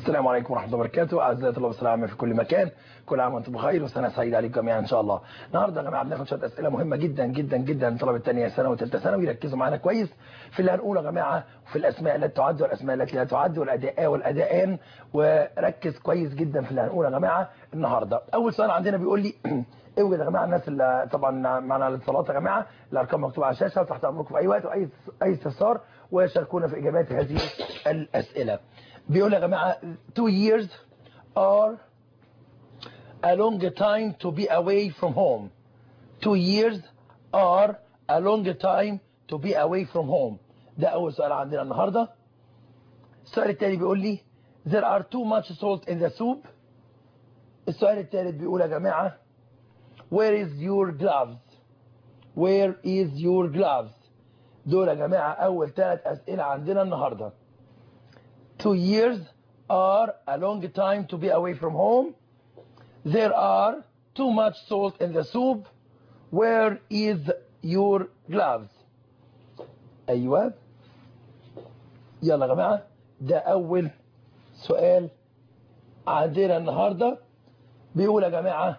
السلام عليكم ورحمة الله وبركاته أعزائي طلاب الثانوية العامة في كل مكان كل عام وأنتم بخير وسنة سعيدة عليكم جميعا إن شاء الله النهاردة يا جماعة بناخد شوية أسئلة مهمة جدا جدا جدا لطلبة الثانية سنة وثالثة ثانوي يركزوا معانا كويس في اللي هنقوله يا جماعة وفي الأسماء التي تعد والأسماء التي لا تعد والأداء والأداءان وركز كويس جدا في اللي هنقوله يا جماعة النهاردة أول سؤال عندنا بيقول لي اوجد يا جماعه الناس اللي طبعا معنا الاتصالات يا جماعه الارقام مكتوبه على الشاشه وتحت امركم في اي وقت واي اي استفسار وشاركونا في اجابات هذه الاسئله بيقول يا جماعه two years are a long time to be away from home two years are a long time to be away from home ده اول سؤال عندنا النهارده السؤال الثاني بيقول لي there are too much salt in the soup السؤال الثالث بيقول يا جماعه Where is your gloves? Where is your gloves? دول يا جماعة أول ثلاث أسئلة عندنا النهاردة. Two years are a long time to be away from home. There are too much salt in the soup. Where is your gloves? أيوة. يلا يا جماعة ده أول سؤال عندنا النهاردة بيقول يا جماعة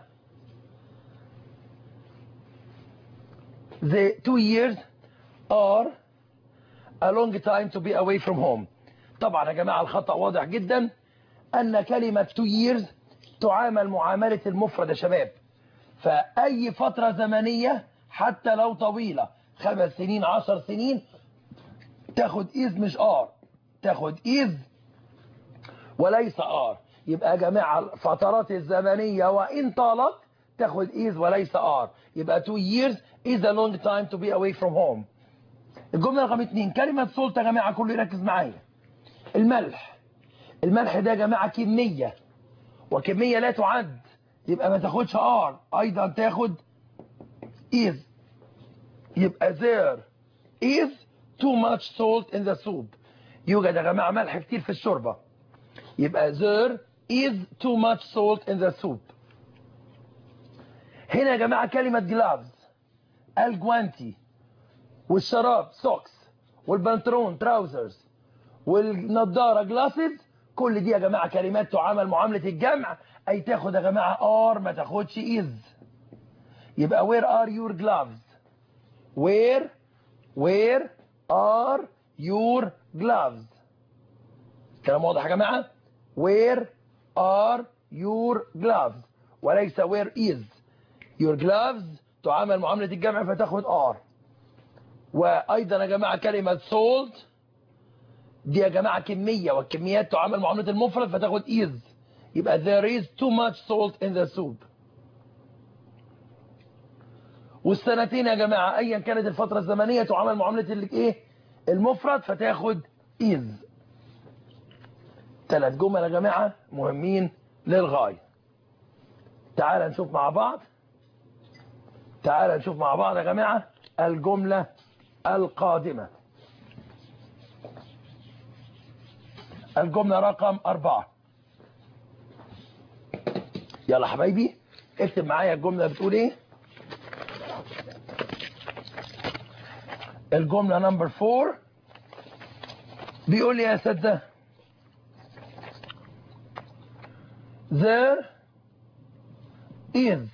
the two years are a long time to be away from home طبعا يا جماعة الخطأ واضح جدا أن كلمة two years تعامل معاملة المفرد يا شباب فأي فترة زمنية حتى لو طويلة خمس سنين عشر سنين تاخد إذ مش آر تاخد إذ وليس آر يبقى يا جماعة الفترات الزمنية وإن طالت تاخد is وليس are يبقى two years is a long time to be away from home الجملة رقم اتنين كلمة سولت يا جماعة كله يركز معايا الملح الملح ده يا جماعة كمية وكمية لا تعد يبقى ما تاخدش are ايضا تاخد is يبقى there is too much salt in the soup يوجد يا جماعة ملح كتير في الشوربة يبقى there is too much salt in the soup هنا يا جماعة كلمة جلافز الجوانتي والشراب سوكس والبنطلون تراوزرز والنضارة جلاسز كل دي يا جماعة كلمات تعامل معاملة الجمع أي تاخد يا جماعة ار ما تاخدش is يبقى where are your gloves where where are your gloves كلام واضح يا جماعة where are your gloves وليس where is your gloves تعامل معاملة الجمع فتاخد R وأيضا يا جماعة كلمة salt دي يا جماعة كمية والكميات تعامل معاملة المفرد فتاخد is يبقى there is too much salt in the soup والسنتين يا جماعة أيا كانت الفترة الزمنية تعامل معاملة الايه المفرد فتاخد is ثلاث جمل يا جماعة مهمين للغاية تعال نشوف مع بعض تعال نشوف مع بعض يا جماعة الجملة القادمة الجملة رقم أربعة يلا حبايبي اكتب معايا الجملة بتقول ايه الجملة نمبر فور بيقول لي يا سادة there is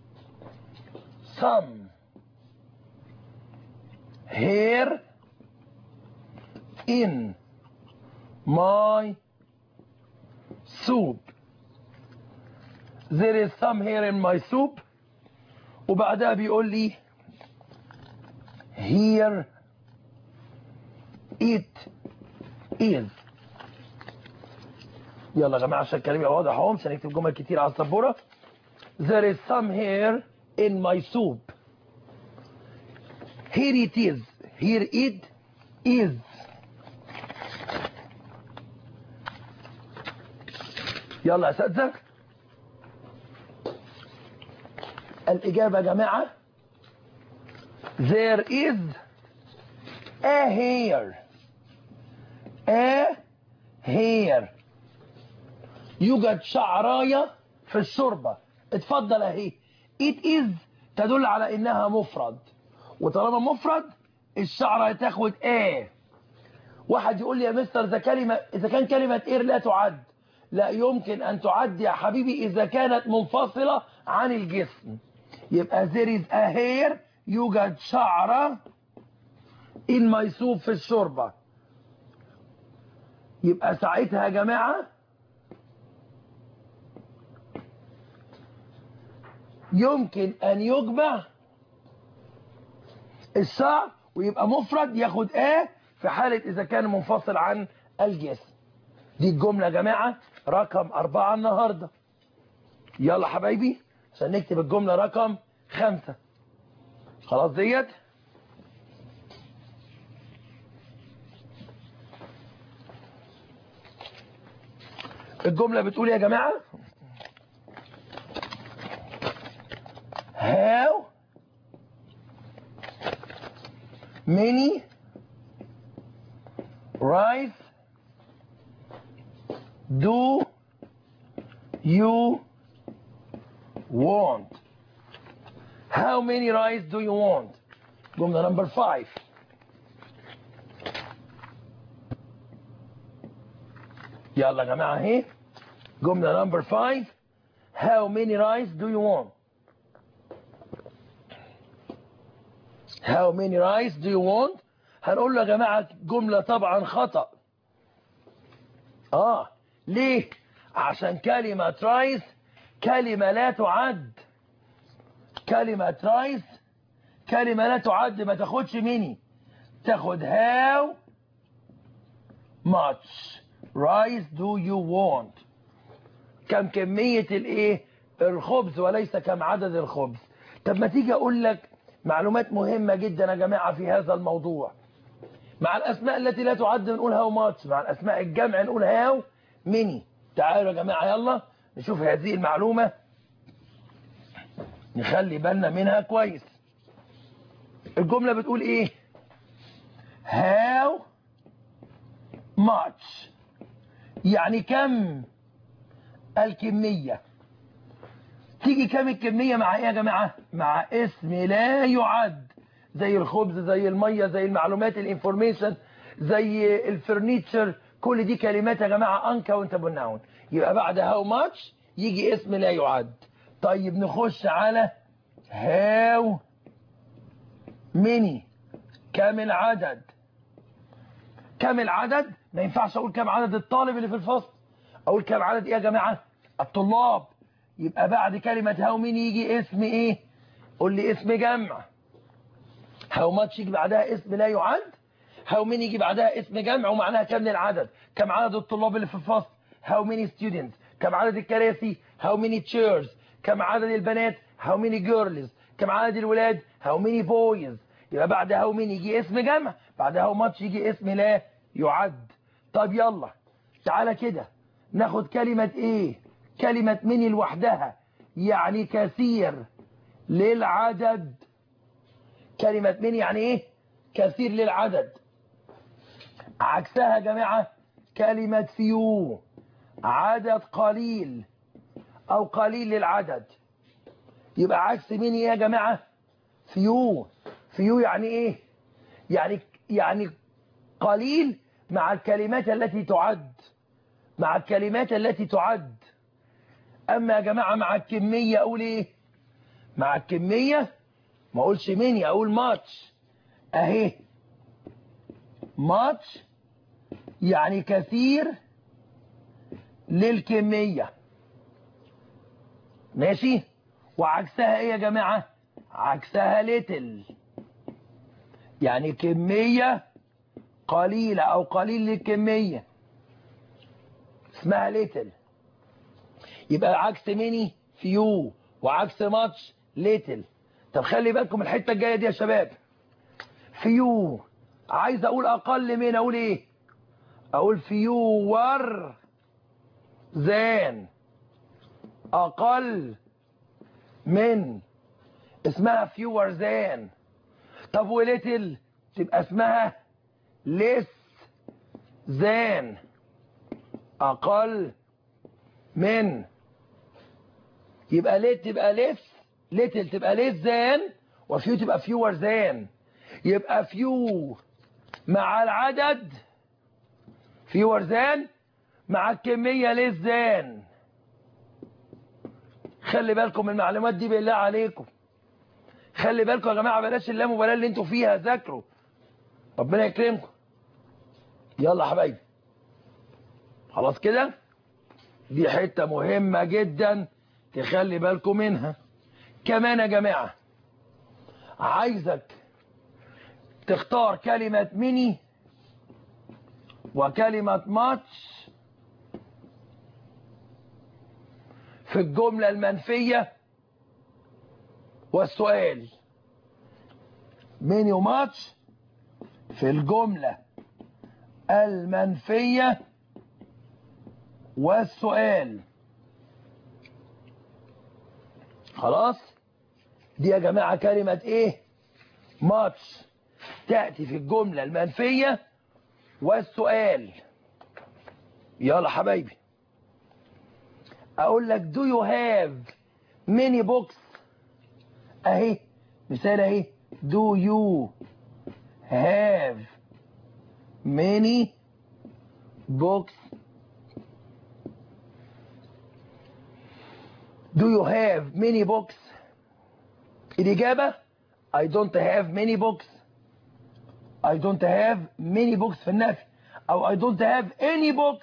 some hair in my soup there is some hair in my soup وبعدها بيقول لي here it is يلا يا جماعه عشان الكلام يبقى واضح اهو مش هنكتب جمل كتير على السبوره there is some hair in my soup here it is here it is يلا يا اساتذه الاجابه يا جماعه there is a hair a hair يوجد شعرايه في الشوربه اتفضل اهي it is تدل على انها مفرد وطالما مفرد الشعر هتاخد a واحد يقول لي يا مستر اذا كلمه اذا كان كلمه اير لا تعد لا يمكن أن تعد يا حبيبي إذا كانت منفصلة عن الجسم يبقى there is a hair يوجد شعرة in my soup في الشوربة يبقى ساعتها يا جماعة يمكن أن يجمع الشعر ويبقى مفرد ياخد ايه في حالة إذا كان منفصل عن الجسم دي الجملة يا جماعة رقم أربعة النهاردة يلا حبايبي عشان نكتب الجملة رقم خمسة خلاص ديت الجملة بتقول يا جماعة how many rice do you want how many rice do you want جملة number five يلا يا جماعة اهي جملة number five how many rice do you want how many rice do you want هنقول له يا جماعة جملة طبعا خطأ اه ليه عشان كلمة رايس كلمة لا تعد كلمة رايس كلمة لا تعد ما تاخدش مني تاخد how much rice do you want كم كمية الايه الخبز وليس كم عدد الخبز طب ما تيجي اقول لك معلومات مهمة جدا يا جماعة في هذا الموضوع مع الاسماء التي لا تعد نقول هاو ماتش مع الاسماء الجمع نقول هاو ميني تعالوا يا جماعة يلا نشوف هذه المعلومة نخلي بالنا منها كويس الجملة بتقول ايه how much يعني كم الكمية تيجي كم الكمية مع ايه يا جماعة مع اسم لا يعد زي الخبز زي المية زي المعلومات الانفورميشن زي الفرنيتشر كل دي كلمات يا جماعة uncountable noun يبقى بعد how much يجي اسم لا يعد طيب نخش على how many كم العدد كم العدد ما ينفعش اقول كم عدد الطالب اللي في الفصل اقول كم عدد ايه يا جماعة الطلاب يبقى بعد كلمة هاو مين يجي اسم ايه قول لي اسم جمع هاو ماتش يجي بعدها اسم لا يعد هاو مين يجي بعدها اسم جمع ومعناها كم العدد كم عدد الطلاب اللي في الفصل هاو ميني ستودنتس كم عدد الكراسي هاو ميني تشيرز كم عدد البنات هاو ميني جيرلز كم عدد الولاد هاو ميني بويز يبقى بعد هاو مين يجي اسم جمع بعد هاو ماتش يجي اسم لا يعد طب يلا تعالى كده ناخد كلمة ايه كلمة من لوحدها يعني كثير للعدد كلمة من يعني ايه كثير للعدد عكسها يا جماعة كلمة فيو عدد قليل او قليل للعدد يبقى عكس مين يا جماعة فيو فيو يعني ايه يعني يعني قليل مع الكلمات التي تعد مع الكلمات التي تعد اما يا جماعة مع الكمية اقول ايه مع الكمية ما اقولش ميني اقول ماتش اهي ماتش يعني كثير للكمية ماشي وعكسها ايه يا جماعة عكسها ليتل يعني كمية قليلة او قليل للكمية اسمها ليتل يبقى عكس ميني فيو وعكس ماتش ليتل طب خلي بالكم الحتة الجاية دي يا شباب فيو عايز اقول اقل من اقول ايه اقول فيور زان اقل من اسمها فيور زان طب وليتل تبقى اسمها ليس زان اقل من يبقى ليت تبقى ليس ليتل تبقى ليس زان وفيو تبقى فيور زان يبقى فيو مع العدد فيور زان مع الكمية للزان خلي بالكم من المعلومات دي بالله عليكم خلي بالكم يا جماعة بلاش اللامبالاة اللي انتوا فيها ذاكروا ربنا يكرمكم يلا يا حبايبي خلاص كده دي حتة مهمة جدا تخلي بالكم منها كمان يا جماعة عايزك تختار كلمة ميني وكلمة ماتش في الجملة المنفية والسؤال ميني وماتش في الجملة المنفية والسؤال خلاص دي يا جماعة كلمة ايه ماتش تأتي في الجملة المنفية والسؤال يلا حبايبي اقول لك do you have many books اهي مثال اهي do you have many books do you have many books الإجابة I don't have many books I don't have many books في النفي أو I don't have any books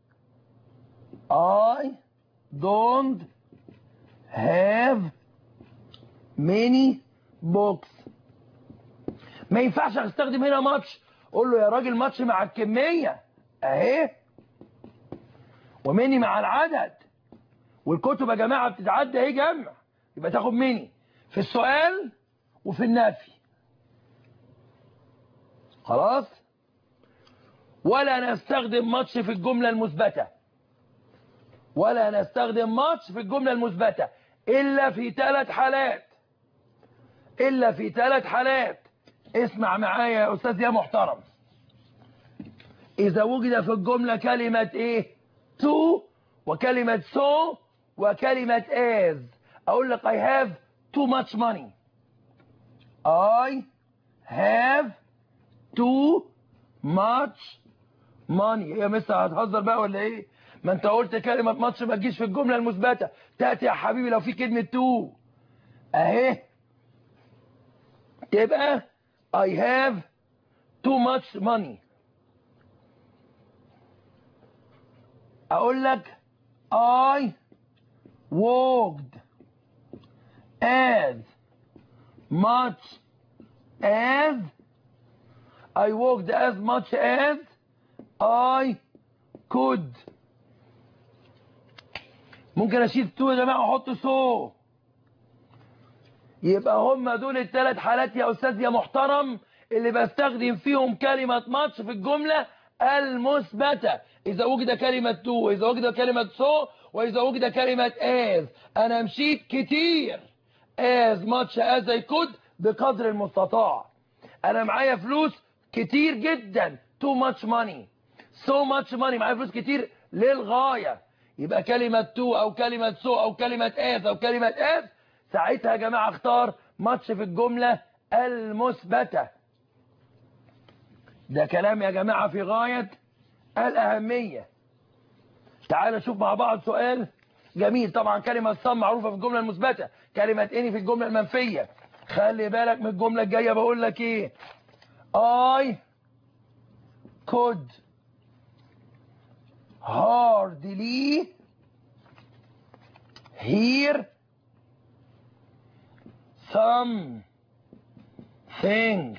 I don't have many books ما ينفعش استخدم هنا ماتش قول له يا راجل ماتش مع الكمية اهي وميني مع العدد والكتب يا جماعة بتتعدى اهي جمع يبقى تاخد ميني في السؤال وفي النفي خلاص ولا نستخدم ماتش في الجملة المثبتة ولا نستخدم ماتش في الجملة المثبتة إلا في ثلاث حالات إلا في ثلاث حالات اسمع معايا يا أستاذ يا محترم إذا وجد في الجملة كلمة إيه to وكلمة so وكلمة as أقول لك I have too much money I have too much money يا مستر هتهزر بقى ولا ايه ما انت قلت كلمة ماتش ما تجيش في الجملة المثبتة تأتي يا حبيبي لو في كلمة تو اهي تبقى I have too much money اقول لك I walked as much as I walked as much as I could ممكن اشيل تو يا جماعه واحط سو يبقى هم دول الثلاث حالات يا استاذ يا محترم اللي بستخدم فيهم كلمة ماتش في الجملة المثبتة إذا وجد كلمة تو وإذا وجد كلمة سو وإذا وجد كلمة as أنا مشيت كتير as much as I could بقدر المستطاع أنا معايا فلوس كتير جدا too much money so much money معايا فلوس كتير للغاية يبقى كلمة تو أو كلمة سو أو كلمة as أو كلمة as ساعتها يا جماعة اختار ماتش في الجملة المثبتة ده كلام يا جماعة في غاية الأهمية تعال نشوف مع بعض سؤال جميل طبعا كلمة صم معروفة في الجملة المثبتة كلمة اني في الجملة المنفية خلي بالك من الجملة الجاية بقول لك ايه I could hardly hear something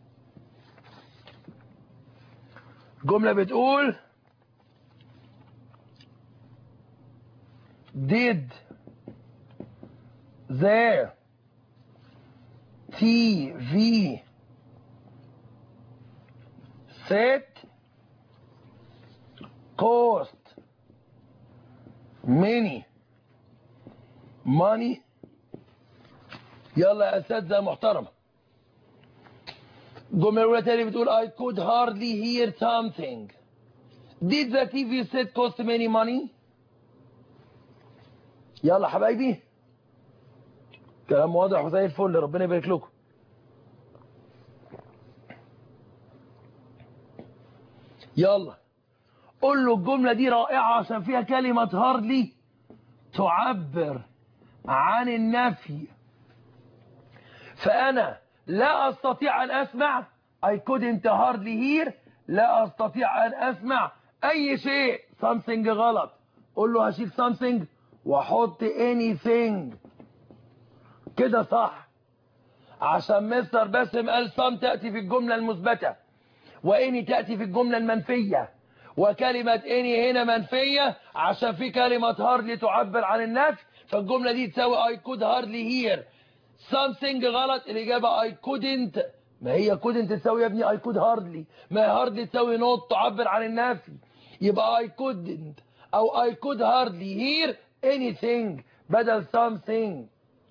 جملة بتقول did the TV set cost many money يلا يا اساتذه محترمه الجمله الاولى تاني بتقول I could hardly hear something did the TV set cost many money يلا حبايبي كلام واضح وزي الفل ربنا يبارك لكم يلا قول له الجملة دي رائعة عشان فيها كلمة هاردلي تعبر عن النفي فأنا لا أستطيع أن أسمع I couldn't hardly hear لا أستطيع أن أسمع أي شيء something غلط قول له هشيل something وأحط anything كده صح عشان مستر باسم قال some تأتي في الجملة المثبتة واني تأتي في الجملة المنفية وكلمة اني هنا منفية عشان في كلمة hardly تعبر عن النفي فالجملة دي تساوي I could hardly hear something غلط الإجابة I couldn't ما هي couldn't تساوي يا ابني I could hardly ما هي hardly تساوي not تعبر عن النفي يبقى I couldn't أو I could hardly hear anything بدل something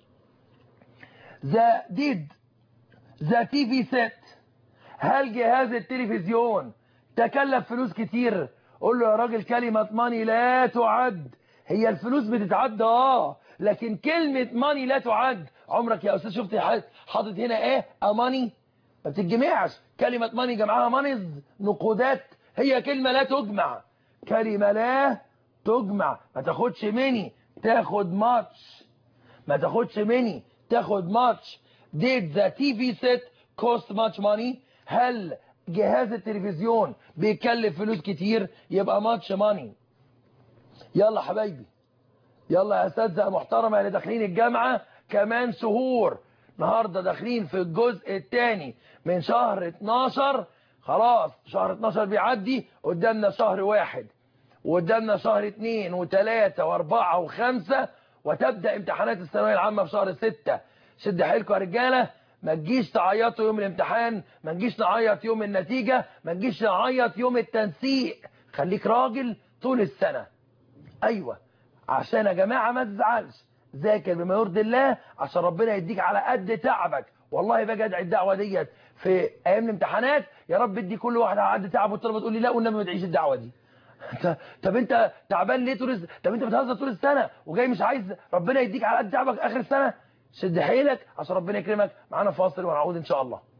the did the TV set هل جهاز التلفزيون تكلف فلوس كتير قول له يا راجل كلمة ماني لا تعد هي الفلوس بتتعد اه لكن كلمة ماني لا تعد عمرك يا استاذ شفت حاطط هنا ايه اماني ما بتتجمعش كلمة ماني جمعها مانيز نقودات هي كلمة لا تجمع كلمة لا تجمع ما تاخدش مني تاخد ماتش ما تاخدش مني تاخد ماتش did the TV set cost much money هل جهاز التلفزيون بيكلف فلوس كتير يبقى ماتش ماني يلا حبايبي يلا يا اساتذه محترمه اللي داخلين الجامعه كمان شهور النهارده داخلين في الجزء الثاني من شهر 12 خلاص شهر 12 بيعدي قدامنا شهر واحد وقدامنا شهر اثنين وثلاثة واربعة وخمسة وتبدأ امتحانات الثانوية العامة في شهر ستة شد حيلكم يا رجالة ما تجيش تعيطوا يوم الامتحان ما تجيش نعيط يوم النتيجة ما تجيش نعيط يوم التنسيق خليك راجل طول السنة ايوه عشان يا جماعة ما تزعلش ذاكر بما يرضي الله عشان ربنا يديك على قد تعبك والله باجي ادعي الدعوه ديت في ايام الامتحانات يا رب ادي كل واحد على قد تعبه والطلبه تقول لي لا والنبي ما تعيش الدعوه دي طب انت تعبان ليه طول طب انت بتهزر طول السنه وجاي مش عايز ربنا يديك على قد تعبك اخر السنه شد حيلك عشان ربنا يكرمك معانا فاصل ونعود ان شاء الله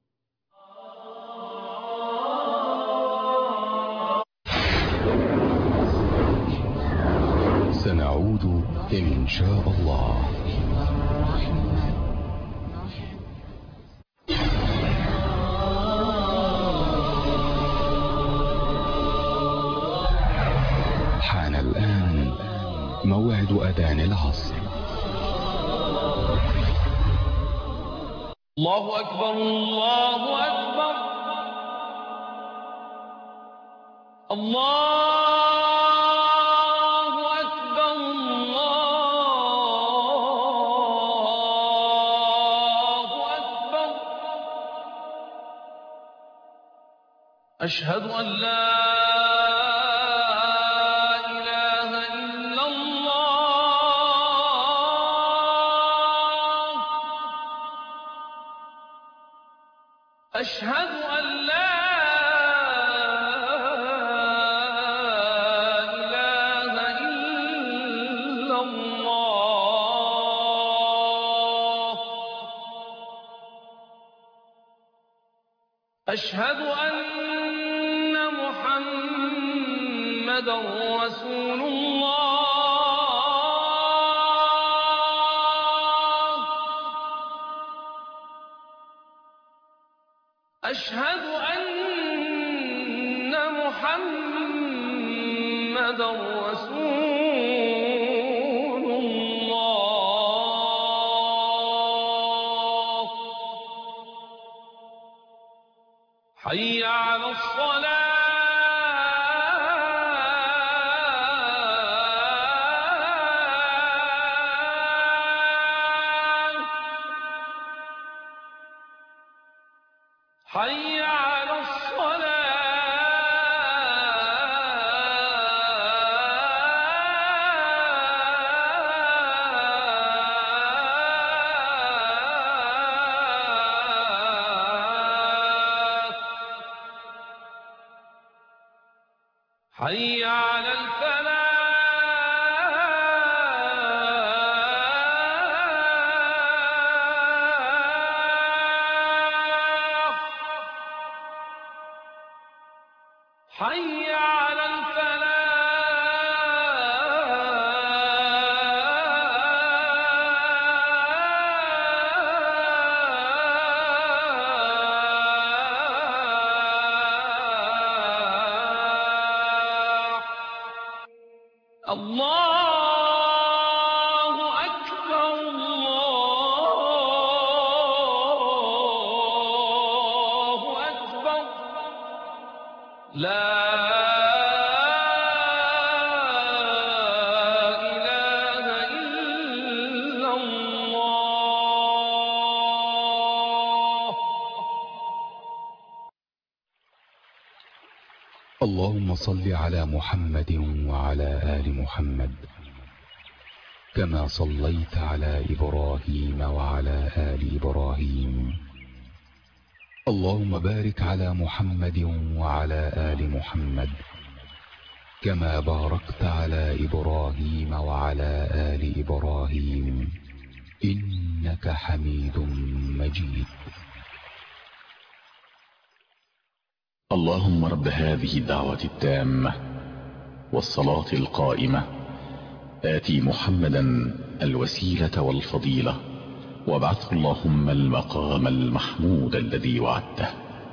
سنعود إن شاء الله حان الآن موعد أذان العصر الله أكبر الله أكبر الله أكبر الله أكبر أشهد أن لا إله إلا الله أشهد أن لا إله إلا الله أشهد أن محمدا رسول الله أشهد أن محمدا رسول الله حي على الصلاة حي على الصلاة حي على الفلاح حي على الفلاح الله أكبر الله أكبر لا إله إلا الله اللهم صل على محمد وعلى آل محمد كما صليت على إبراهيم وعلى آل إبراهيم اللهم بارك على محمد وعلى آل محمد كما باركت على إبراهيم وعلى آل إبراهيم إنك حميد مجيد اللهم رب هذه الدعوة التامة والصلاة القائمة آتي محمدا الوسيلة والفضيلة وابعثه اللهم المقام المحمود الذي وعدته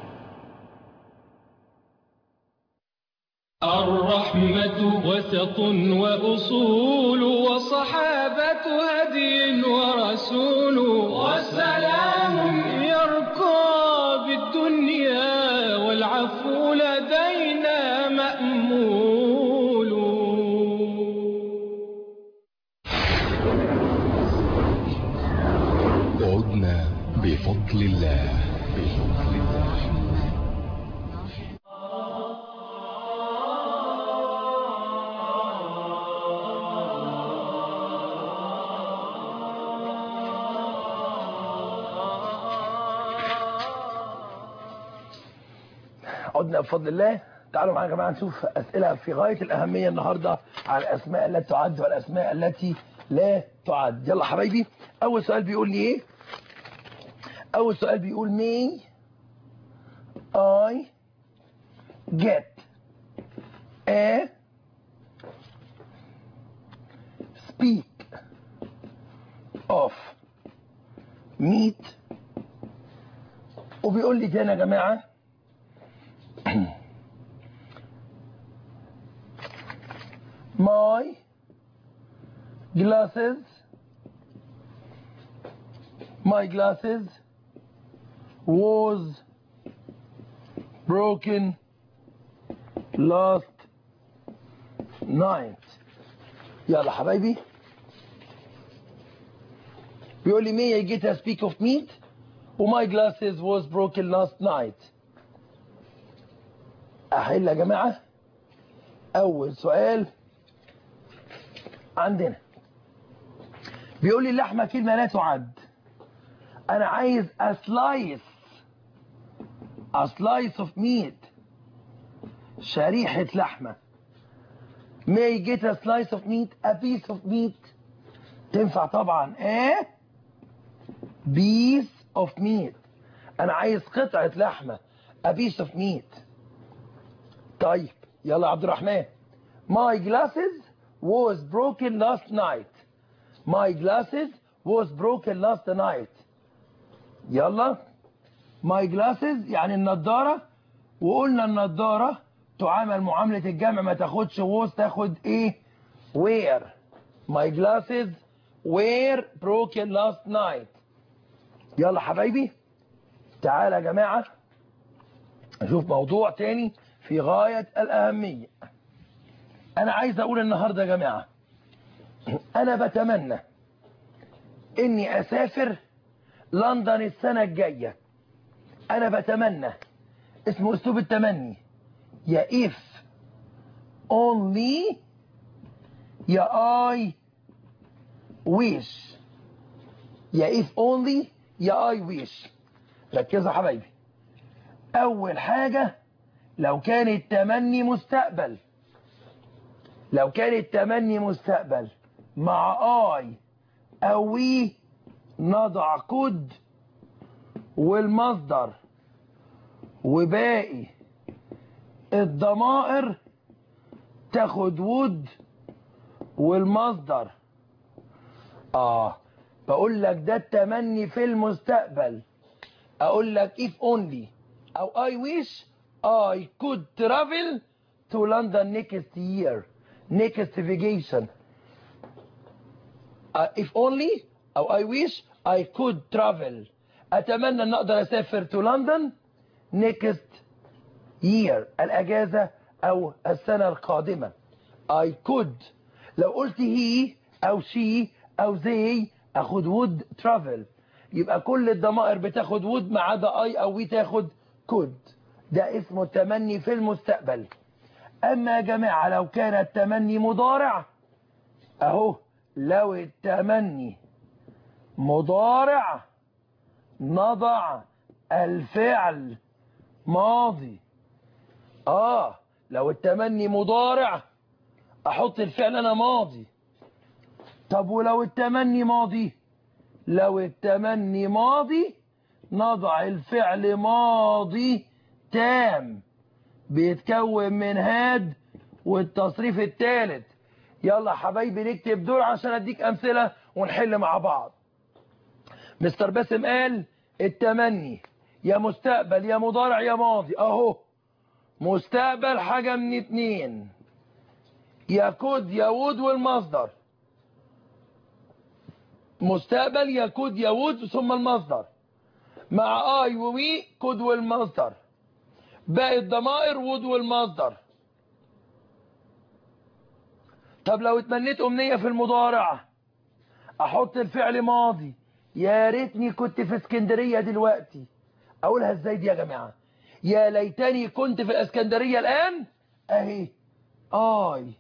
الرحمة وسط وأصول وصحابة هدي ورسول وسلام يرقى بالدنيا والعفو لدينا مأمول عدنا بفضل الله بفضل الله عدنا بفضل الله تعالوا معانا يا جماعه نشوف اسئله في غايه الاهميه النهارده على الاسماء التي تعد والاسماء التي لا تعد يلا حبايبي اول سؤال بيقول لي ايه اول سؤال بيقول مي I get a speak of meat وبيقول لي تاني يا جماعه my glasses my glasses was broken last night يلا حبايبي بيقول لي may I get a speak of meat وماي glasses was broken last night احل يا جماعه اول سؤال عندنا بيقول لي اللحمه كلمه لا تعد انا عايز a slice a slice of meat شريحه لحمه may get a slice of meat a piece of meat تنفع طبعا a piece of meat انا عايز قطعه لحمه a piece of meat طيب يلا يا عبد الرحمن my glasses was broken last night my glasses was broken last night يلا my glasses يعني النضارة وقلنا النضارة تعامل معاملة الجمع ما تاخدش was تاخد ايه where my glasses were broken last night يلا حبايبي تعالى يا جماعة نشوف موضوع تاني في غاية الأهمية أنا عايز أقول النهاردة يا جماعة أنا بتمنى إني أسافر لندن السنة الجاية أنا بتمنى اسمه أسلوب التمني يا if only يا I wish يا if only يا I wish ركزوا يا حبايبي أول حاجة لو كان التمني مستقبل لو كان التمني مستقبل مع اي او وي نضع كود والمصدر وباقي الضمائر تاخد وود والمصدر اه بقول لك ده التمني في المستقبل اقول لك if only او I wish I could travel to London next year next vacation uh, if only او I wish I could travel اتمنى ان اقدر اسافر to London next year الاجازة او السنة القادمة I could لو قلت he او she او they اخد would travel يبقى كل الضمائر بتاخد would ما عدا I او we تاخد could ده اسمه التمني في المستقبل اما يا جماعة لو كان التمني مضارع اهو لو التمني مضارع نضع الفعل ماضي اه لو التمني مضارع احط الفعل انا ماضي طب ولو التمني ماضي لو التمني ماضي نضع الفعل ماضي تام بيتكون من هاد والتصريف الثالث يلا حبايبي نكتب دول عشان اديك امثله ونحل مع بعض مستر باسم قال التمني يا مستقبل يا مضارع يا ماضي اهو مستقبل حاجة من اتنين يا كود يا وود والمصدر مستقبل يا كود يا وود ثم المصدر مع اي ووي كود والمصدر باقي الضمائر وود والمصدر طب لو اتمنيت امنية في المضارع احط الفعل ماضي يا ريتني كنت في اسكندرية دلوقتي اقولها ازاي دي يا جماعة يا ليتني كنت في الاسكندرية الان اهي اي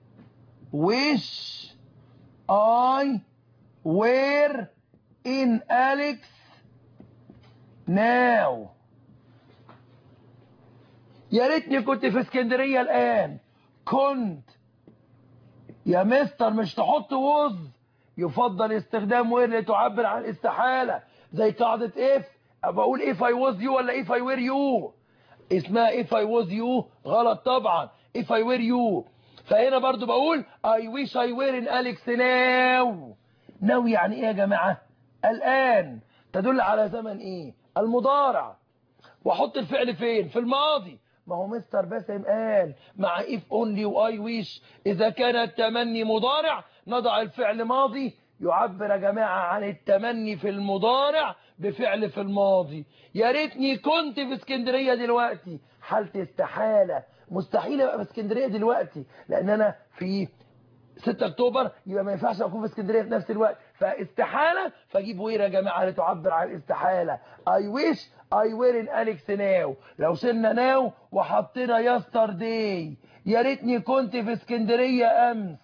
wish I were in Alex now يا ريتني كنت في اسكندرية الان كنت يا مستر مش تحط وز يفضل استخدام وير لتعبر عن الاستحالة زي قاعدة if بقول if I was you ولا if I were you اسمها if I was you غلط طبعا if I were you فهنا برضو بقول I wish I were in Alex now now يعني ايه يا جماعة الآن تدل على زمن ايه المضارع واحط الفعل فين في الماضي ما هو مستر باسم قال مع if only و I wish إذا كان التمني مضارع نضع الفعل ماضي يعبر يا جماعة عن التمني في المضارع بفعل في الماضي يا ريتني كنت في اسكندرية دلوقتي حالة استحالة مستحيل ابقى في اسكندرية دلوقتي لان انا في 6 اكتوبر يبقى ما ينفعش اكون في اسكندرية في نفس الوقت فاستحالة فاجيب وير يا جماعة لتعبر عن الاستحالة I wish I were in Alex now لو شلنا ناو وحطينا yesterday يا ريتني كنت في اسكندرية امس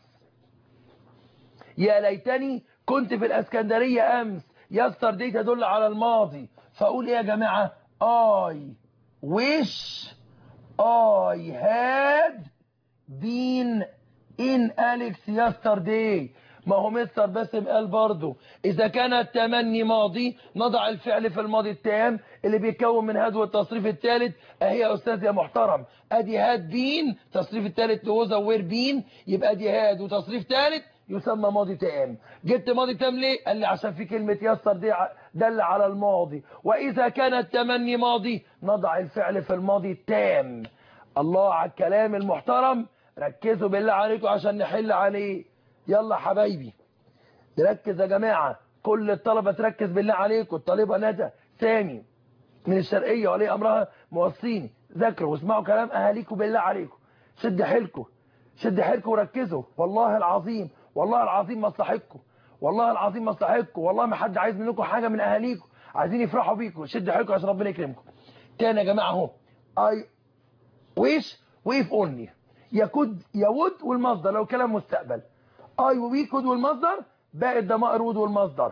يا ليتني كنت في الاسكندرية امس yesterday تدل على الماضي فاقول ايه يا جماعة I wish I had been in Alex yesterday ما هو مستر باسم قال برضو إذا كان التمني ماضي نضع الفعل في الماضي التام اللي بيتكون من هاد والتصريف الثالث أهي يا أستاذ يا محترم أدي هاد بين تصريف الثالث لوزا وير بين يبقى دي هاد وتصريف ثالث يسمى ماضي تام جبت ماضي تام ليه قال لي عشان في كلمة يسر دي دل على الماضي وإذا كان التمني ماضي نضع الفعل في الماضي التام الله على الكلام المحترم ركزوا بالله عليكم عشان نحل عليه يلا حبايبي نركز يا جماعة كل الطلبة تركز بالله عليكم الطالبة ندى سامي من الشرقية ولي أمرها موصيني ذاكروا واسمعوا كلام أهاليكم بالله عليكم شد حيلكم شد حيلكم وركزوا والله العظيم والله العظيم مصلحتكم والله العظيم مصلحتكم والله ما حد عايز منكم حاجة من أهاليكم عايزين يفرحوا بيكم شد حيلكم عشان ربنا يكرمكم تاني يا جماعة اهو I wish ويف اونلي يكود يود والمصدر لو كلام مستقبل اي وي كود والمصدر باقي الضمائر وود والمصدر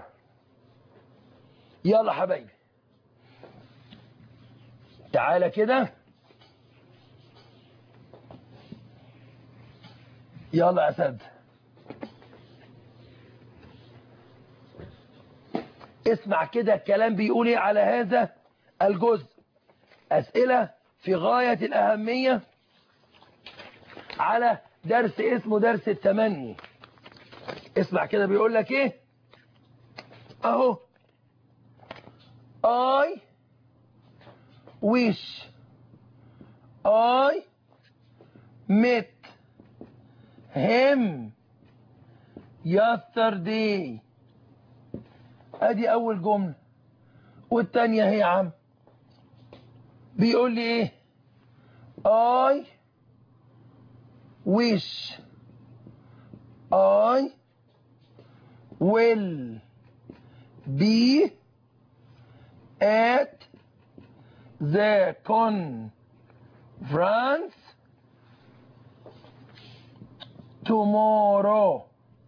يلا حبايبي تعالى كده يلا يا اسد اسمع كده الكلام بيقول ايه على هذا الجزء اسئله في غايه الاهميه على درس اسمه درس التمني اسمع كده بيقول لك ايه اهو I wish I met him yesterday ادي اول جملة والتانية هي يا عم بيقول لي ايه I wish I will be at the conference tomorrow.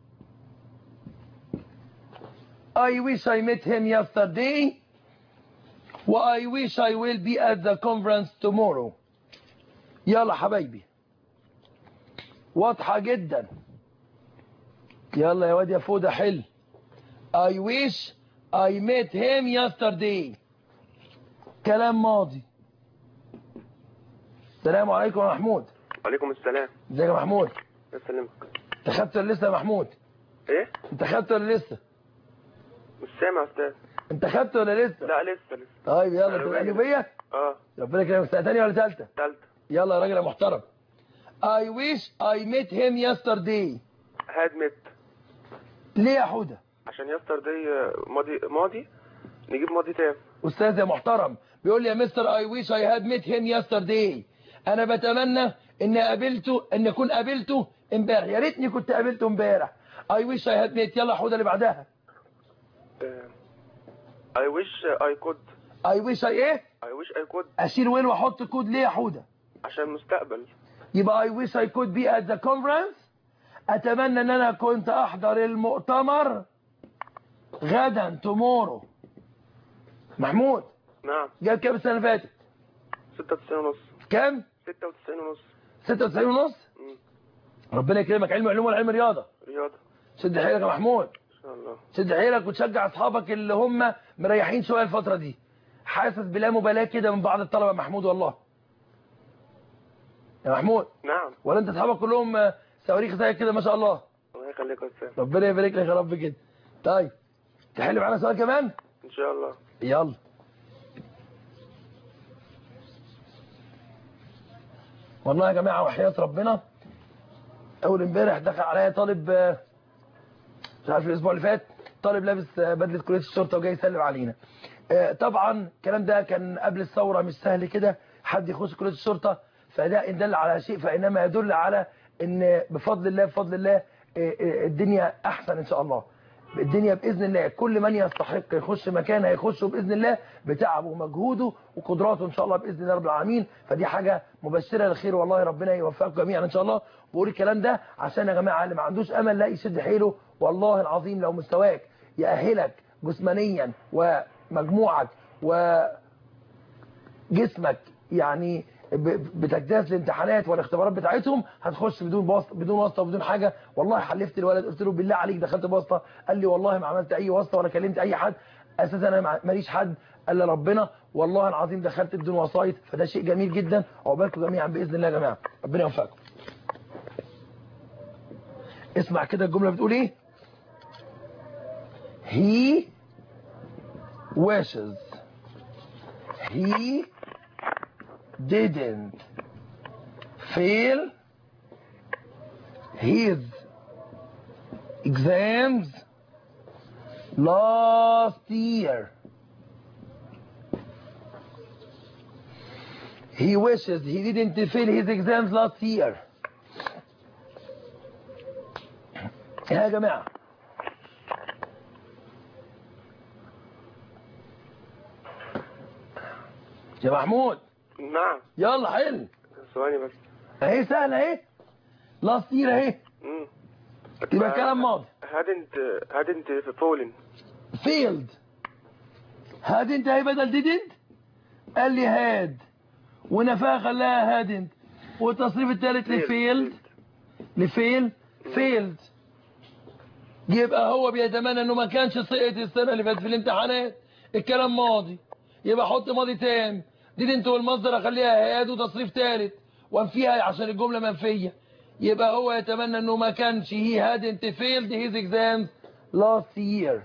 I wish I met him yesterday. Well, I wish I will be at the conference tomorrow. يلا حبايبي واضحة جدا يلا يا واد يا فودة حل I wish I met him yesterday كلام ماضي السلام عليكم يا محمود وعليكم السلام ازيك يا محمود يسلمك انت خدت ولا لسه يا محمود ايه انت خدت ولا لسه مش سامع يا استاذ انت خدت ولا لسه لا لسه لسه طيب يلا أنا تبقى باين. بيا اه ربنا يكرمك سنه ثانيه ولا ثالثه تالتة يلا يا راجل يا محترم I wish I met him yesterday هاد مت ليه يا حوده عشان يستر دي ماضي ماضي نجيب ماضي تام استاذ يا محترم بيقول لي يا مستر I wish I had met him yesterday انا بتمنى ان قابلته ان اكون قابلته امبارح يا ريتني كنت قابلته امبارح I wish I had met يلا يا حوده اللي بعدها I wish I could I wish I ايه I wish I could اشيل وين واحط كود ليه يا حوده عشان مستقبل يبقى I wish I could be at the conference اتمنى ان انا كنت احضر المؤتمر غدا tomorrow محمود نعم جاب كام السنه اللي فاتت 96 ونص كام 96 ونص 96 ونص مم. ربنا يكرمك علم علوم ولا علم رياضه رياضة شد حيلك يا محمود ان شاء الله شد حيلك وتشجع اصحابك اللي هم مريحين شويه الفتره دي حاسس بلا مبالاه كده من بعض الطلبه يا محمود والله يا محمود نعم ولا انت اصحابك كلهم آه، صواريخ زي كده ما شاء الله الله يخليك يا استاذ ربنا يبارك لك يا رب كده طيب تحل معانا سؤال كمان ان شاء الله يلا والله يا جماعه وحياه ربنا اول امبارح دخل عليا طالب آه، مش عارف الاسبوع اللي فات طالب لابس آه، بدله كليه الشرطه وجاي يسلم علينا آه، طبعا الكلام ده كان قبل الثوره مش سهل كده حد يخش كليه الشرطه فده ان دل على شيء فانما يدل على ان بفضل الله بفضل الله آه، آه، الدنيا احسن ان شاء الله الدنيا باذن الله كل من يستحق يخش مكان هيخشه باذن الله بتعبه ومجهوده وقدراته ان شاء الله باذن الله رب العالمين فدي حاجه مبشره للخير والله ربنا يوفقكم جميعا ان شاء الله بقول الكلام ده عشان يا جماعه اللي ما عندوش امل لا يشد حيله والله العظيم لو مستواك يأهلك جسمانيا ومجموعك وجسمك يعني ب- بتجتاز الامتحانات والاختبارات بتاعتهم هتخش بدون واسطه بدون واسطه وبدون حاجه والله حلفت الولد قلت له بالله عليك دخلت بواسطه قال لي والله ما عملت اي واسطه ولا كلمت اي حد اساسا انا مع- ماليش حد الا ربنا والله العظيم دخلت بدون وسايط فده شيء جميل جدا عقبالكم جميعا باذن الله يا جماعه ربنا يوفقكم اسمع كده الجمله بتقول ايه he wishes he didn't fail his exams last year. He wishes he didn't fail his exams last year. يا جماعة يا محمود نعم يلا حل ثواني بس اهي سهلة اهي لاست يير اهي مم. يبقى كلام ماضي hadn't hadn't fallen فيلد هاد انت اهي بدل didn't قال لي هاد ونفاها خلاها هادنت والتصريف الثالث لفيلد لفيل فيلد يبقى هو بيتمنى انه ما كانش سقط السنه اللي فاتت في الامتحانات الكلام ماضي يبقى حط ماضي تام didn't والمصدر اخليها هاد وتصريف ثالث وانفيها عشان الجمله منفيه يبقى هو يتمنى انه ما كانش he hadn't failed his exams last year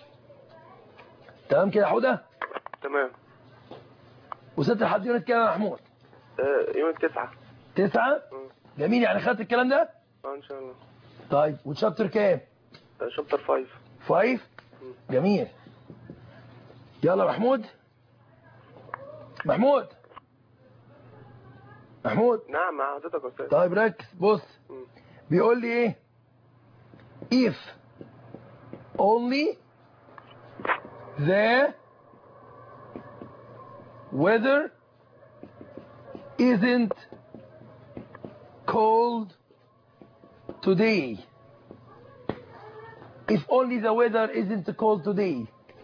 تمام كده يا حوده تمام وصلت لحد يونت كام يا محمود آه، يوم التسعة تسعة مم. جميل يعني خدت الكلام ده اه ان شاء الله طيب وشابتر كام آه، شابتر فايف فايف جميل يلا محمود محمود محمود نعم مع حضرتك يا استاذ طيب ركز بص مم. بيقول لي ايه if only the weather isn't cold today if only the weather isn't cold today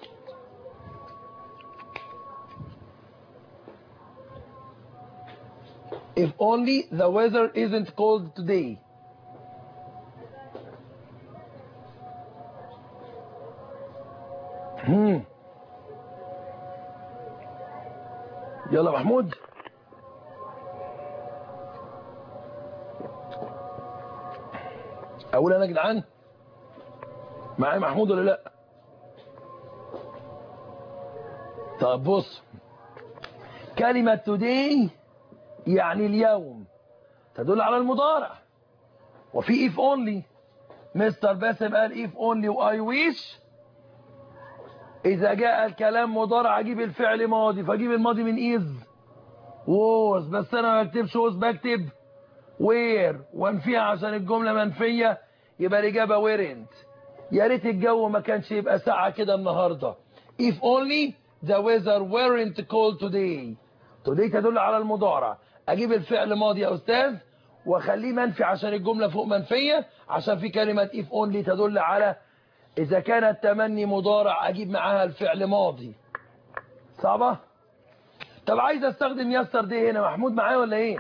if only the weather isn't cold today Hmm. يلا محمود اقول انا يا جدعان معايا محمود ولا لا طب بص كلمة today يعني اليوم تدل على المضارع وفي if only مستر باسم قال if only و I wish إذا جاء الكلام مضارع أجيب الفعل ماضي فأجيب الماضي من is was بس أنا ما بكتبش was بكتب where وانفيها عشان الجملة منفية يبقى الإجابة weren't يا ريت الجو ما كانش يبقى ساعة كده النهاردة if only the weather weren't cold today today تدل على المضارع أجيب الفعل ماضي يا أستاذ واخليه منفي عشان الجملة فوق منفية عشان في كلمة if only تدل على إذا كان التمني مضارع أجيب معاها الفعل ماضي صعبة؟ طب عايز استخدم يستر دي هنا محمود معايا ولا ايه؟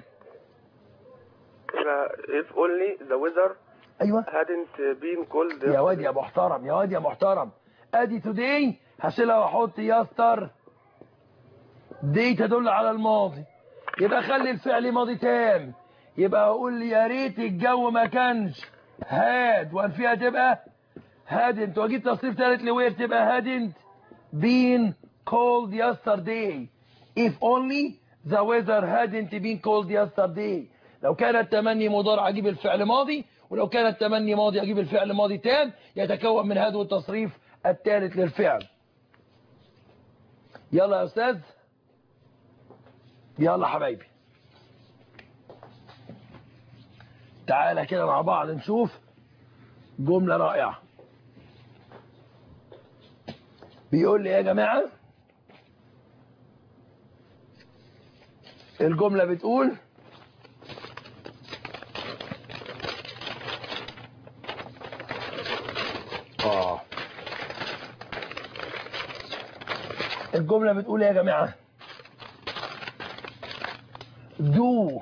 يبقى if only the weather ايوه hadn't been cold يا واد يا محترم يا واد يا محترم ادي توداي هشيلها واحط يستر دي تدل على الماضي يبقى خلي الفعل ماضي تام يبقى اقول يا ريت الجو ما كانش هاد وانفيها تبقى hadn't واجيب تصريف ثالث لوير تبقى hadn't been cold yesterday if only the weather hadn't been cold yesterday لو كان التمني مضارع اجيب الفعل ماضي ولو كان التمني ماضي اجيب الفعل ماضي تام يتكون من هذا التصريف الثالث للفعل يلا يا استاذ يلا حبايبي تعالى كده مع بعض نشوف جملة رائعة بيقول لي يا جماعة الجملة بتقول اه الجملة بتقول يا جماعة do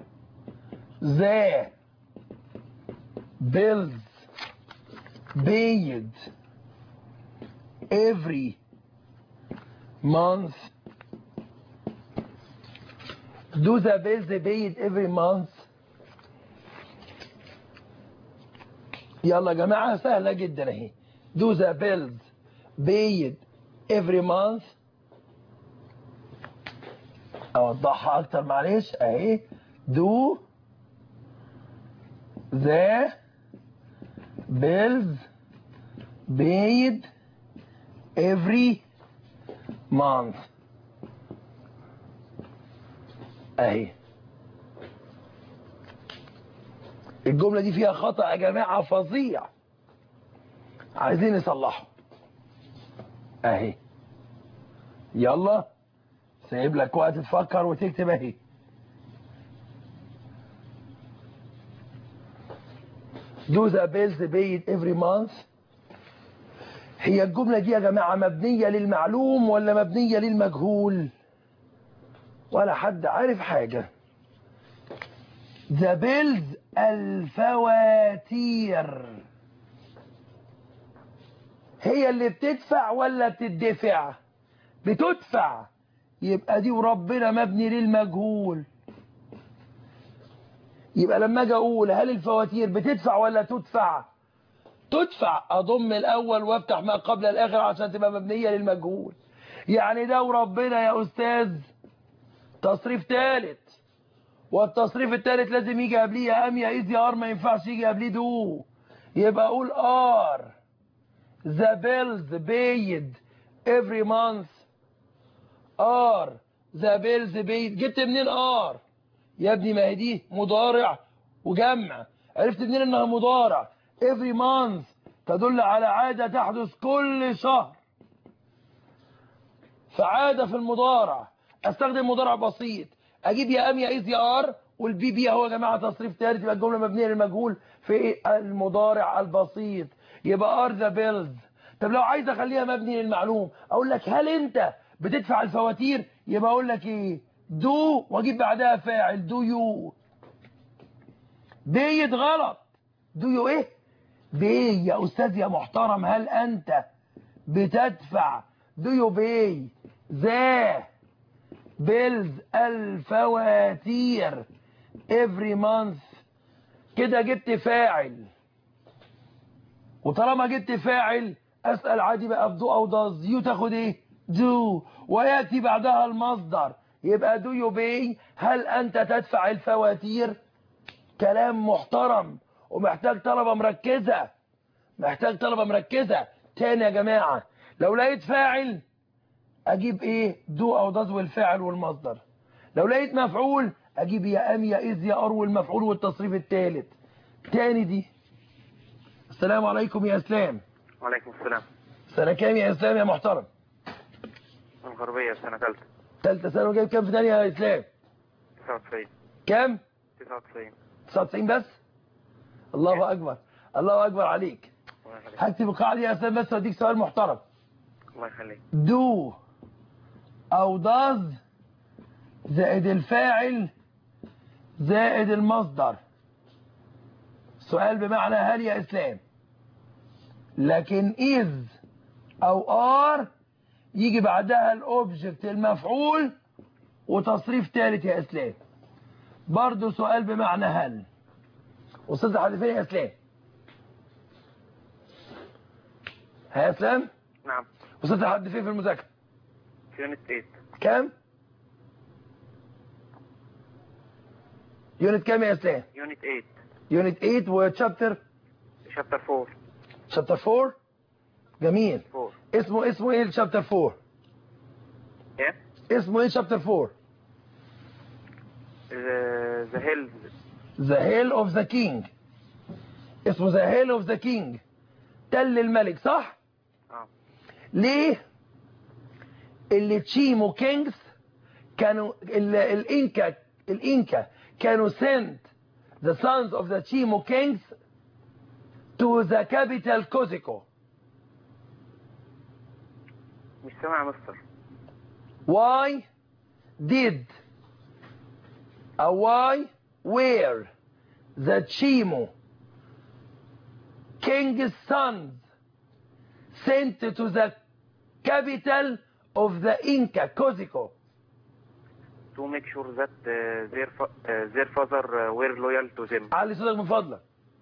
the bills paid every month do the bills paid every month يلا يا جماعة سهلة جدا اهي do the bills paid every month اوضحها اكتر معلش اهي do the bills paid every month اهي الجملة دي فيها خطأ يا جماعة فظيع عايزين نصلحه اهي يلا سايب لك وقت تفكر وتكتب اهي do the bills paid every month هي الجملة دي يا جماعة مبنية للمعلوم ولا مبنية للمجهول ولا حد عارف حاجة the bills الفواتير هي اللي بتدفع ولا بتدفع بتدفع يبقى دي وربنا مبني للمجهول يبقى لما اجي اقول هل الفواتير بتدفع ولا تدفع تدفع اضم الاول وافتح ما قبل الاخر عشان تبقى مبنيه للمجهول يعني ده وربنا يا استاذ تصريف ثالث والتصريف الثالث لازم يجي قبليه يا ام يا ايز يا ار ما ينفعش يجي قبليه دو يبقى اقول ار the bills paid every month are the bills paid جبت منين ار يا ابني ما هي دي مضارع وجمع عرفت منين انها مضارع every month تدل على عادة تحدث كل شهر فعادة في المضارع استخدم مضارع بسيط اجيب يا ام يا ايز يا ار والبي بي اهو يا جماعه تصريف ثالث يبقى الجمله مبنيه للمجهول في المضارع البسيط يبقى ار ذا بيلز طب لو عايز اخليها مبني للمعلوم اقول لك هل انت بتدفع الفواتير يبقى اقول لك ايه دو واجيب بعدها فاعل دو يو ديت غلط دو يو ايه بي يا استاذ يا محترم هل انت بتدفع دو يو بي ذا بيلز الفواتير every month كده جبت فاعل وطالما جبت فاعل اسال عادي بقى في دو او داز يو تاخد ايه دو وياتي بعدها المصدر يبقى دو يو بي هل انت تدفع الفواتير كلام محترم ومحتاج طلبه مركزه محتاج طلبه مركزه تاني يا جماعه لو لقيت فاعل اجيب ايه دو او داز والفاعل والمصدر لو لقيت مفعول اجيب يا ام يا اذ يا ار والمفعول والتصريف الثالث تاني دي السلام عليكم يا اسلام وعليكم السلام سنه كام يا اسلام يا محترم من الغربية سنة ثالثة ثالثه ثانوي جايب كام في ثانيه يا اسلام 99 كام 99 99 بس الله اكبر الله اكبر عليك الله يخليك هكتب القاعده يا اسلام بس واديك سؤال محترم الله يخليك دو او داز زائد الفاعل زائد المصدر سؤال بمعنى هل يا اسلام لكن إذ أو آر يجي بعدها الأوبجكت المفعول وتصريف ثالث يا إسلام برضو سؤال بمعنى هل وصلت لحد فين يا إسلام ها يا إسلام نعم وصلت لحد فين في المذاكرة في يونت 8 كام يونت كام يا إسلام يونت 8 يونت 8 وتشابتر شابتر 4 شابتر 4 جميل 4 اسمه اسمه ايه الشابتر 4 ايه اسمه ايه شابتر 4 ذا هيلز The Hill of the King اسمه The Hill of the King تل الملك صح اه ليه اللي تشيمو كينجز كانوا ال- الانكا الانكا كانوا sent the sons of the Chimo kings to the capital Cuzco مش سامع يا مستر why did a why where the Chimo king's sons sent to the capital of the Inca Cuzco to make sure that uh, their fa- uh, their father uh, were loyal to them علي صوتك من فضلك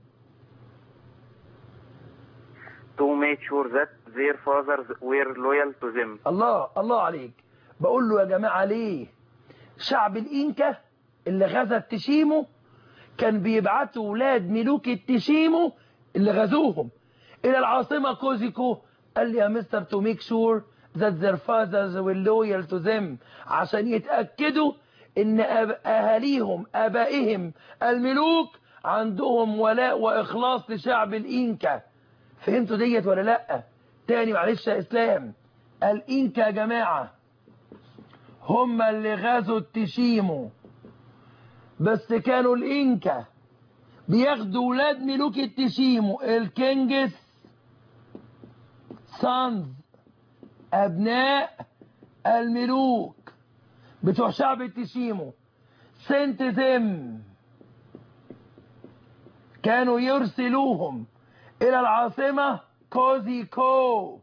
to make sure that their fathers were loyal to them الله الله عليك بقول له يا جماعة ليه شعب الإنكا اللي غزا التشيمو كان بيبعتوا ولاد ملوك التشيمو اللي غزوهم إلى العاصمة كوزيكو قال لي يا مستر to make sure that their fathers were loyal to them عشان يتأكدوا إن أب... أهاليهم أبائهم الملوك عندهم ولاء وإخلاص لشعب الإنكا فهمتوا ديت ولا لأ تاني معلش يا إسلام الإنكا يا جماعة هم اللي غزوا التشيمو بس كانوا الإنكا بياخدوا ولاد ملوك التشيمو الكينجس سانز أبناء الملوك بتوع شعب التشيمو سنت ذم كانوا يرسلوهم إلى العاصمة كوزيكو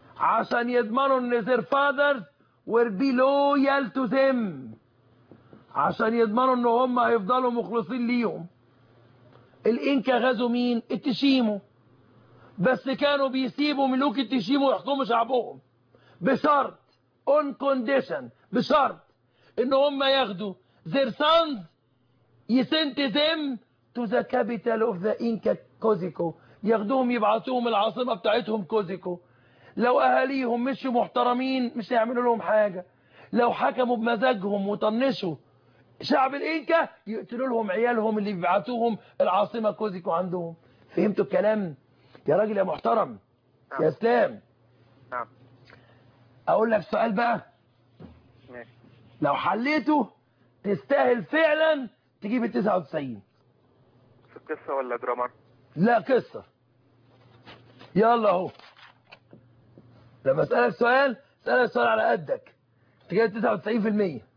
عشان يضمنوا ان their fathers were be loyal to them عشان يضمنوا ان هم هيفضلوا مخلصين ليهم الانكا غزوا مين التشيمو بس كانوا بيسيبوا ملوك التشيمو يحكموا شعبهم بشرط اون كونديشن بشرط ان هم ياخدوا their sons يسنت them to the capital of the Inca كوزيكو ياخدوهم يبعثوهم العاصمة بتاعتهم كوزيكو لو اهاليهم مش محترمين مش هيعملوا لهم حاجة لو حكموا بمزاجهم وطنشوا شعب الانكا يقتلوا لهم عيالهم اللي بيبعتوهم العاصمة كوزيكو عندهم فهمتوا الكلام يا راجل يا محترم يا نعم. اسلام نعم اقول لك سؤال بقى ماشي لو حليته تستاهل فعلا تجيب ال 99 في القصة ولا جرامر لا قصة يلا اهو لما اسألك سؤال اسألك سؤال على قدك انت جايب 99%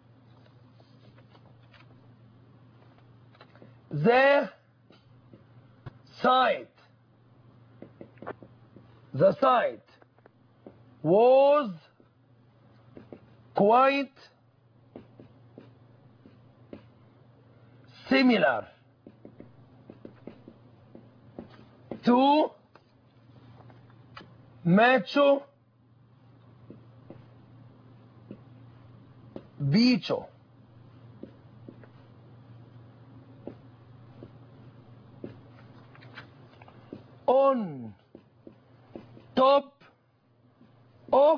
the site the site was quite similar to Machu Picchu. On top of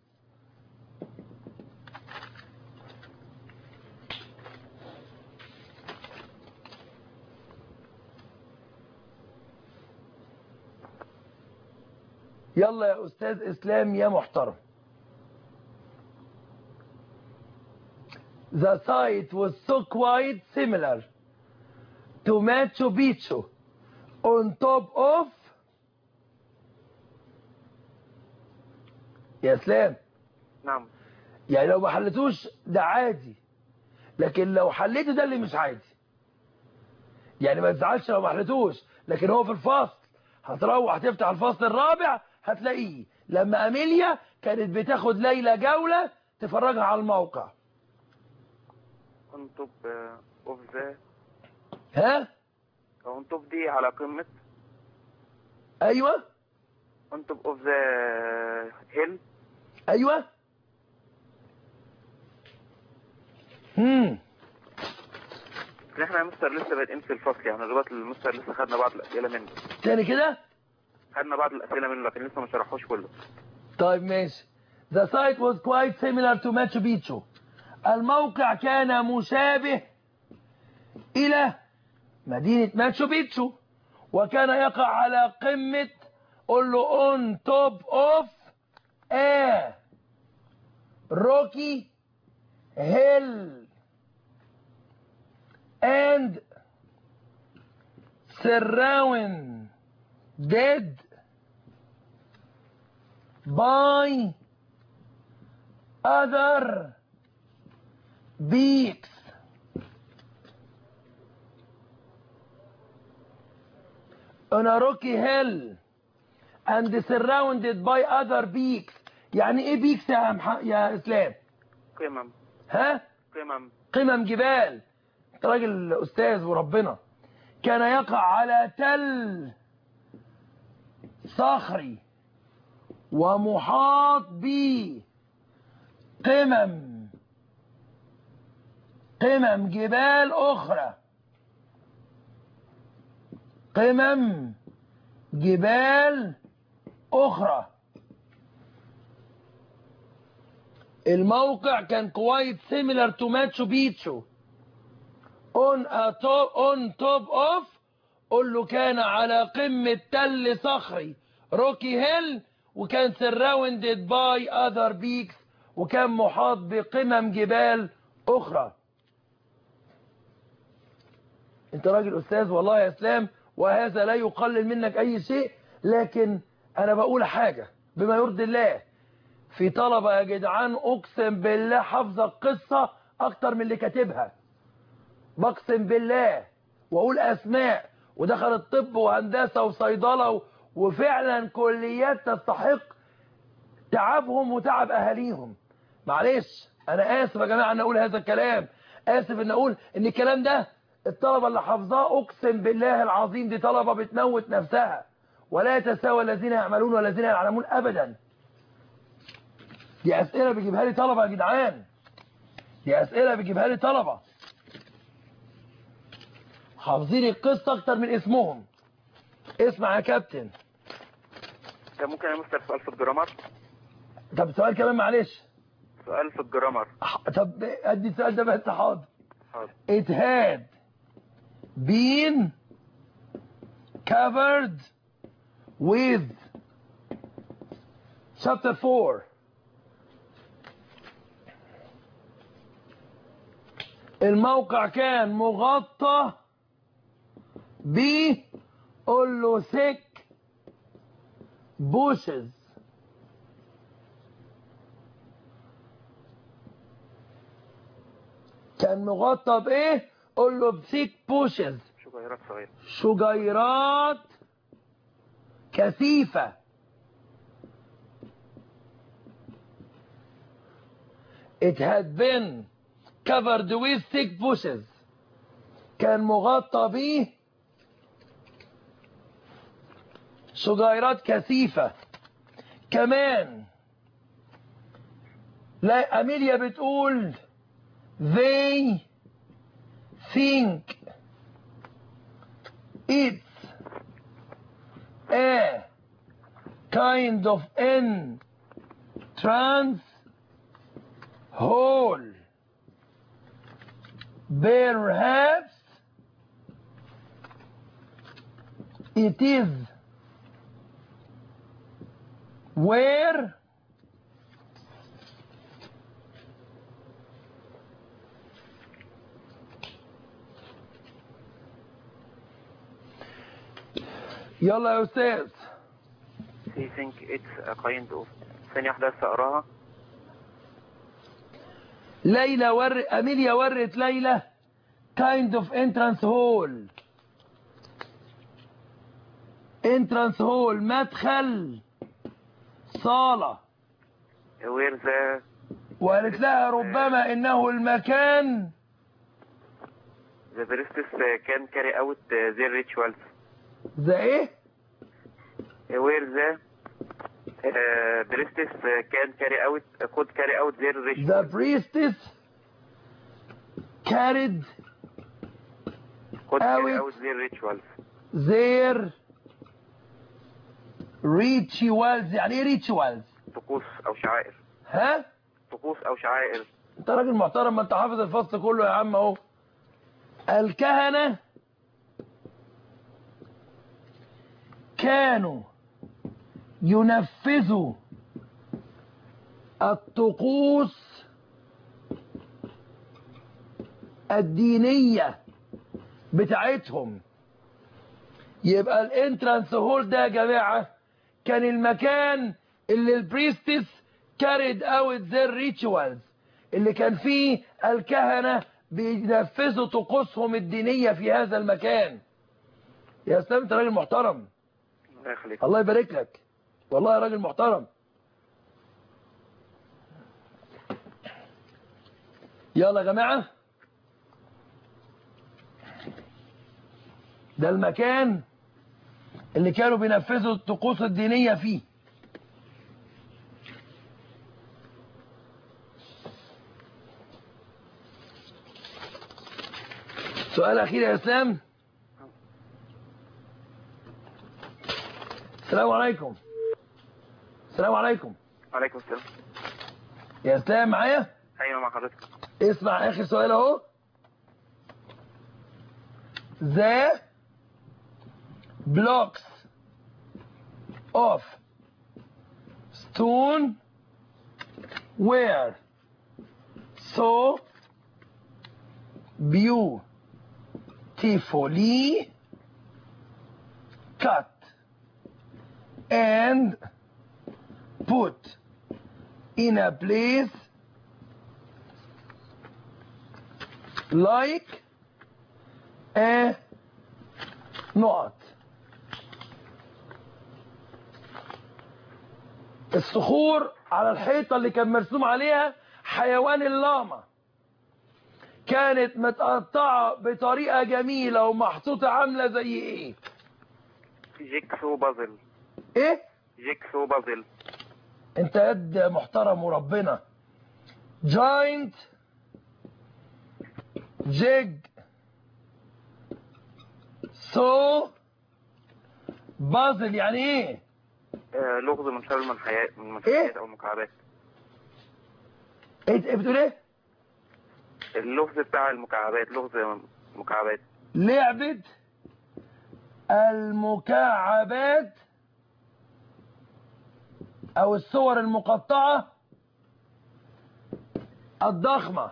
يلا يا أستاذ إسلام يا محترم The site was so quite similar to Machu Picchu on top of يا إسلام نعم يعني لو ما حلتوش ده عادي لكن لو حليته ده اللي مش عادي يعني ما تزعلش لو ما حلتوش لكن هو في الفصل هتروح تفتح الفصل الرابع هتلاقيه لما أميليا كانت بتاخد ليلى جولة تفرجها على الموقع اون توب اوف ذا ها اون توب دي على قمة أيوة اون توب اوف ذا هيل أيوة هم احنا يا مستر لسه بادئين في الفصل يعني دلوقتي المستر لسه خدنا بعض الاسئله منه تاني كده خدنا بعض الاسئله منه لكن لسه ما شرحوش كله طيب ماشي The site was quite similar to Machu Picchu الموقع كان مشابه إلى مدينة ماتشو بيتشو وكان يقع على قمة قول له on top of a rocky hill and surrounded by other peaks on a rocky hill and surrounded by other peaks يعني ايه بيكس يا, مح... يا اسلام قمم ها قمم قمم جبال انت راجل استاذ وربنا كان يقع على تل صخري ومحاط به قمم قمم جبال اخرى قمم جبال اخرى الموقع كان quite similar to Machu Picchu on a top on top of قول له كان على قمة تل صخري روكي هيل وكان surrounded by other peaks وكان محاط بقمم جبال أخرى انت راجل أستاذ والله يا إسلام وهذا لا يقلل منك أي شيء لكن أنا بقول حاجة بما يرضي الله في طلبة يا جدعان أقسم بالله حافظة القصة أكتر من اللي كاتبها بقسم بالله واقول اسماء ودخل الطب وهندسه وصيدله و... وفعلا كليات تستحق تعبهم وتعب اهاليهم معلش انا اسف يا جماعه ان اقول هذا الكلام اسف ان اقول ان الكلام ده الطلبة اللي حافظاه اقسم بالله العظيم دي طلبة بتموت نفسها ولا يتساوى الذين يعملون والذين يعلمون ابدا دي اسئلة بيجيبها لي طلبة يا جدعان دي اسئلة بيجيبها لي طلبة حافظين القصة اكتر من اسمهم اسمع يا كابتن طب ممكن يا مستر سؤال في الجرامر طب سؤال كمان معلش سؤال في الجرامر ح- طب ادي السؤال ده بس حاضر حاضر it had been covered with chapter 4 الموقع كان مغطى ب قول له thick bushes كان مغطى بايه قول له بثيك بوشز شجيرات صغيرة شجيرات كثيفة It had been covered with thick bushes كان مغطى به شجيرات كثيفة كمان لا أميليا بتقول they think it's a kind of entrance hole. Perhaps it is where يلا يا استاذ They think it's a kind of ثانية واحدة بس أقراها ليلى ور اميليا ورت ليلى kind of entrance hole entrance hole مدخل صالة where the وقالت لها ربما انه المكان the priestess can carry out their rituals ذا ايه where the uh, priestess can carry out could carry out their rituals the priestess carried could carry out. out their rituals their rituals يعني ايه rituals طقوس أو شعائر ها طقوس أو شعائر انت راجل محترم ما انت حافظ الفصل كله يا عم اهو الكهنة كانوا ينفذوا الطقوس الدينية بتاعتهم يبقى الانترانس هول ده يا جماعة كان المكان اللي البريستس كاريد اوت their rituals اللي كان فيه الكهنة بينفذوا طقوسهم الدينية في هذا المكان يا اسلام انت راجل محترم الله يخليك الله يبارك لك والله يا راجل محترم يلا يا جماعة ده المكان اللي كانوا بينفذوا الطقوس الدينية فيه سؤال أخير يا إسلام السلام عليكم السلام عليكم عليكم السلام يا إسلام معايا أيوة مع حضرتك اسمع آخر سؤال أهو The blocks of stone were so beautifully cut and put in a place like a نقط الصخور على الحيطة اللي كان مرسوم عليها حيوان اللاما كانت متقطعة بطريقة جميلة ومحطوطة عاملة زي ايه جيكسو بازل ايه جيكسو بازل انت يد محترم وربنا جاينت جيج سو بازل يعني ايه آه، لغز من شر المنحيات من المنحيات او المكعبات ايه بتقول ايه اللغز بتاع المكعبات لغز مكعبات لعبة المكعبات او الصور المقطعة الضخمة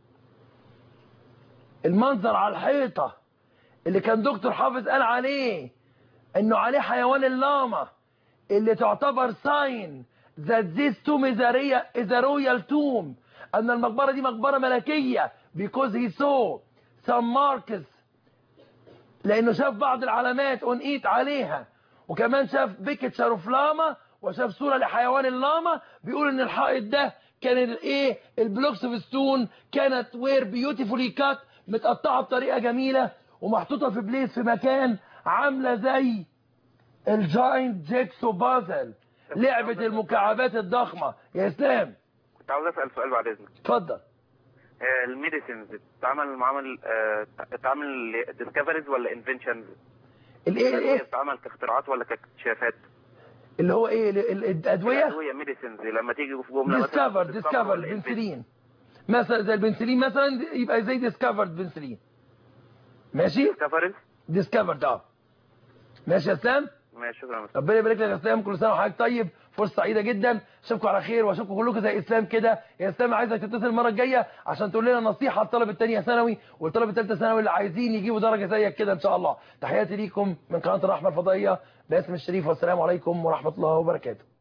المنظر على الحيطة اللي كان دكتور حافظ قال عليه انه عليه حيوان اللاما اللي تعتبر ساين that this tomb is a, rea- is a royal tomb ان المقبرة دي مقبرة ملكية because he saw some marks لانه شاف بعض العلامات اون ايت عليها وكمان شاف بيكتشر اوف لاما وشاف صوره لحيوان اللاما بيقول ان الحائط ده كان الايه البلوكس اوف ستون كانت وير بيوتيفولي كات متقطعه بطريقه جميله ومحطوطه في بليس في مكان عامله زي الجاينت جيكسو بازل لعبه المكعبات الضخمه يا اسلام كنت عاوز اسال سؤال بعد اذنك اتفضل آه، الميديسينز بتتعمل معامل آه، بتتعمل ديسكفريز ولا انفنشنز الايه الايه بتتعمل كاختراعات ولا كاكتشافات اللي هو ايه ال- ال- الادويه الادويه ميديسينز لما تيجي في جمله ديسكفر discover ديسكفر ولا بنسلين مثلا زي البنسلين مثلا يبقى زي ديسكفرد بنسلين ماشي discoveries ديسكفر ده ماشي يا اسلام ماشي شكرا يا ربنا يبارك لك يا اسلام كل سنه وحضرتك طيب فرصه سعيده جدا اشوفكم على خير واشوفكم كلكم زي اسلام كده يا اسلام عايزك تتصل المره الجايه عشان تقول لنا نصيحه للطلبه الثانيه ثانوي والطلبه الثالثه ثانوي اللي عايزين يجيبوا درجه زيك كده ان شاء الله تحياتي ليكم من قناه الرحمه الفضائيه باسم الشريف والسلام عليكم ورحمه الله وبركاته